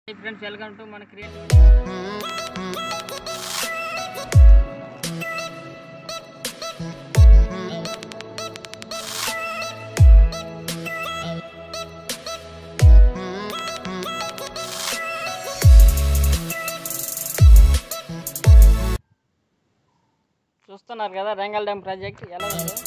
Friends welcome to మన creative చూస్తున్నారు కదా రంగల్ డ్యామ్ ప్రాజెక్ట్ ఎలా ఉందో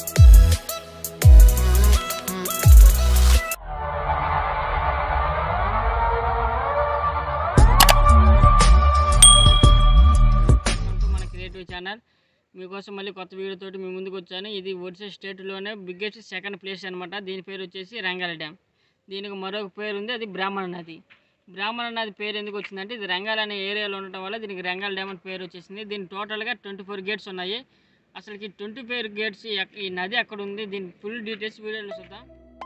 వెల్కమ్ టు మన క్రియేటివ్ ఛానల్ మీకోసం మళ్ళీ కొత్త వీడియోతోటి మీ ముందుకు వచ్చాను ఇది ఒడిశా స్టేట్లోనే బిగ్గెస్ట్ సెకండ్ ప్లేస్ అనమాట దీని పేరు వచ్చేసి రంగాల డ్యామ్ దీనికి మరొక పేరు ఉంది అది బ్రాహ్మణ నది బ్రాహ్మణ నది పేరు ఎందుకు వచ్చిందంటే ఇది రంగాల అనే ఏరియాలో ఉండటం వల్ల దీనికి రంగాల డ్యామ్ అని పేరు వచ్చేసింది దీని టోటల్గా ట్వంటీ ఫోర్ గేట్స్ ఉన్నాయి అసలుకి ట్వంటీ ఫోర్ గేట్స్ ఈ నది అక్కడ ఉంది దీని ఫుల్ డీటెయిల్స్ వీడియోలో చూద్దాం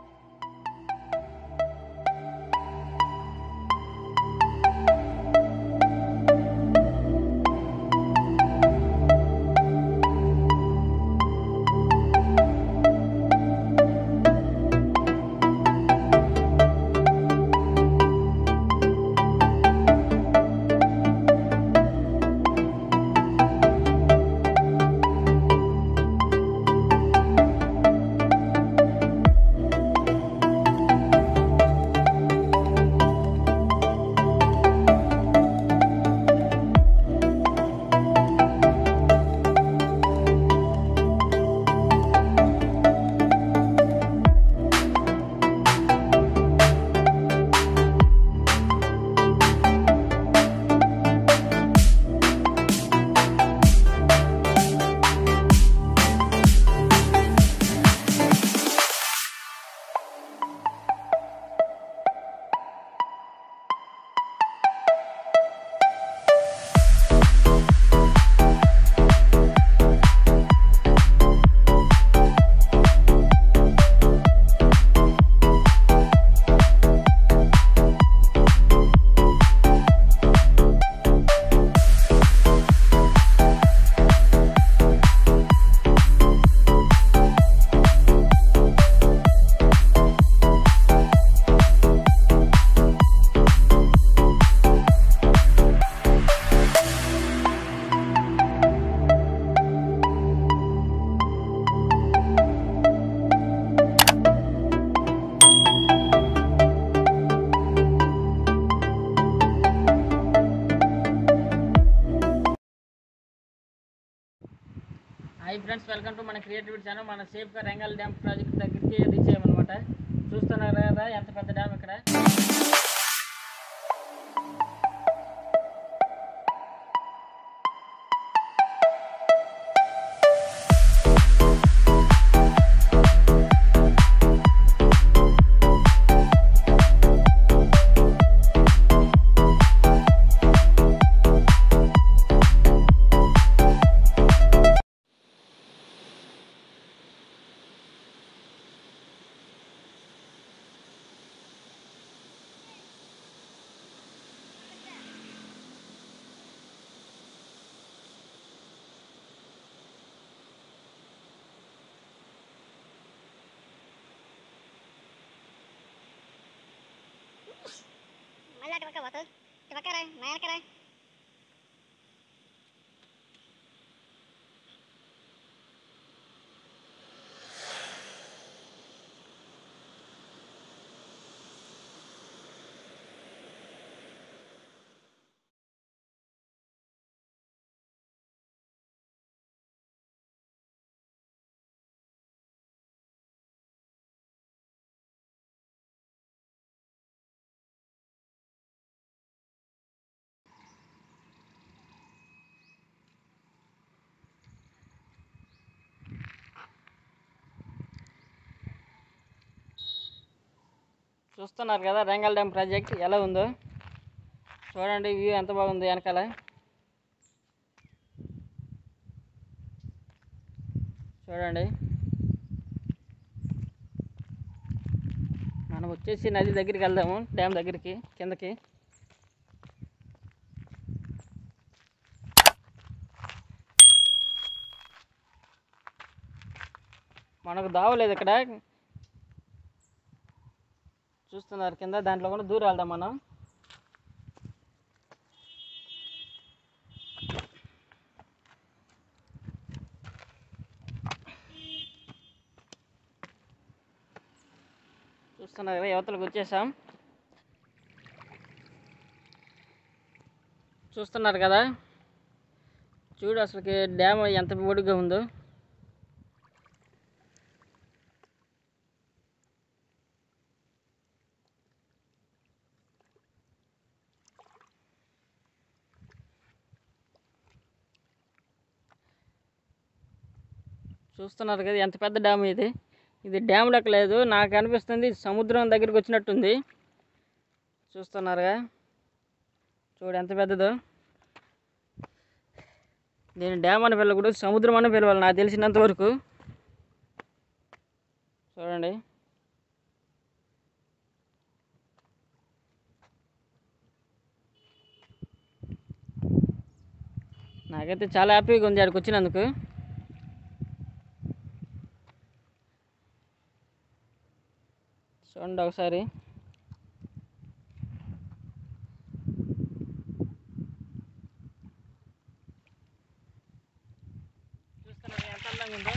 హాయ్ ఫ్రెండ్స్ వెల్కమ్ టు మన క్రియేటివిటీ ఛానల్ మన సేఫ్గా రంగాల్ డ్యామ్ ప్రాజెక్ట్ దగ్గరికి రీచ్ అయ్యామన్నమాట చూస్తున్నారు కదా ఎంత పెద్ద డ్యామ్ ఇక్కడ మళ్ళీ అటు పక్క పోతావు ఇటు పక్క రా మా వెనక రా చూస్తున్నారు కదా రంగాల్ డ్యామ్ ప్రాజెక్ట్ ఎలా ఉందో చూడండి వ్యూ ఎంత బాగుంది వెనకాల చూడండి మనం వచ్చేసి నది దగ్గరికి వెళ్దాము డ్యామ్ దగ్గరికి కిందకి మనకు దావలేదు ఇక్కడ చూస్తున్నారు కింద దాంట్లో కూడా దూరం వెళ్దాం మనం చూస్తున్నారు కదా యువతలకు వచ్చేసాం చూస్తున్నారు కదా చూడు అసలుకి డ్యామ్ ఎంత పొడిగా ఉందో చూస్తున్నారు కదా ఎంత పెద్ద డ్యామ్ ఇది ఇది డ్యామ్ లెక్క లేదు నాకు అనిపిస్తుంది ఇది సముద్రం దగ్గరికి వచ్చినట్టుంది చూస్తున్నారుగా చూడు ఎంత పెద్దదో దీన్ని డ్యామ్ అని పిల్లకూడదు సముద్రం అని పిలవాలి నాకు తెలిసినంత వరకు చూడండి నాకైతే చాలా హ్యాపీగా ఉంది అక్కడికి వచ్చినందుకు చూడండి ఒకసారి చూస్తున్నారు ఎంత అందంగా ఉందో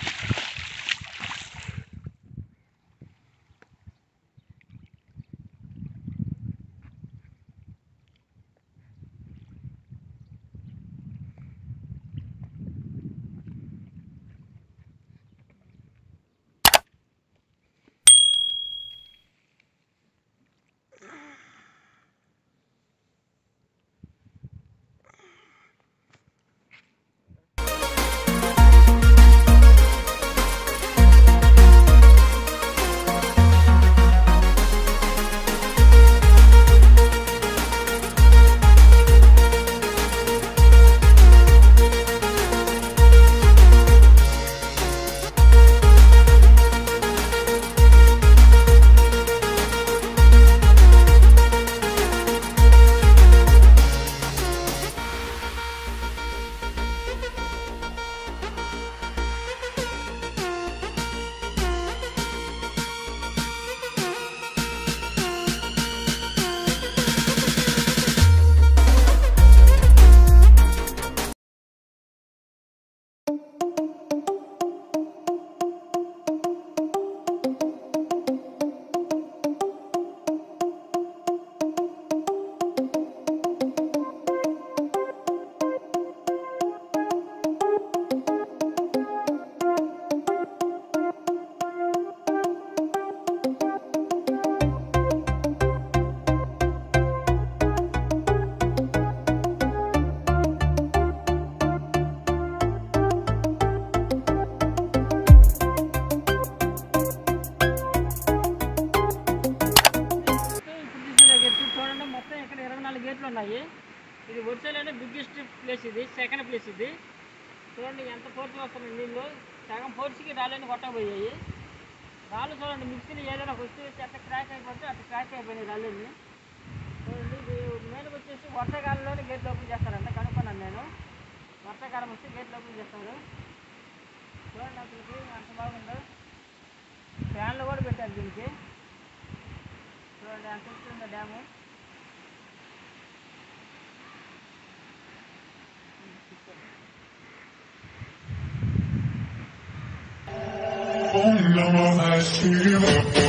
ఇప్పుడు చూసిన గేట్ చూడండి మొత్తం ఇక్కడ ఇరవై నాలుగు గేట్లు ఉన్నాయి ఇది ఒడిశాలోనే బిగ్గెస్ట్ ప్లేస్ ఇది సెకండ్ ప్లేస్ ఇది చూడండి ఎంత ఫోర్స్ వస్తున్నాయి నీళ్ళు సగం ఫోర్స్కి రాళ్ళని కొట్టబోయాయి రాళ్ళు చూడండి మిక్సీని ఏదైనా ఒక వస్తువు వేస్తే అట్లా క్రాక్ అయిపోతే అట్లా క్రాక్ అయిపోయినాయి రాళ్ళని చూడండి ఇది మెయిన్ వచ్చేసి వర్షాకాలంలోనే గేట్లు ఓపెన్ చేస్తారంట కనుక్కున్నాను నేను వర్షాకాలం వస్తే గేట్లు ఓపెన్ చేస్తారు చూడండి అసలుకి ఎంత బాగుందో ఫ్యాన్లు కూడా పెట్టారు దీనికి చూడండి ఎంత వస్తుందో డ్యాము Om Namah Shivaya.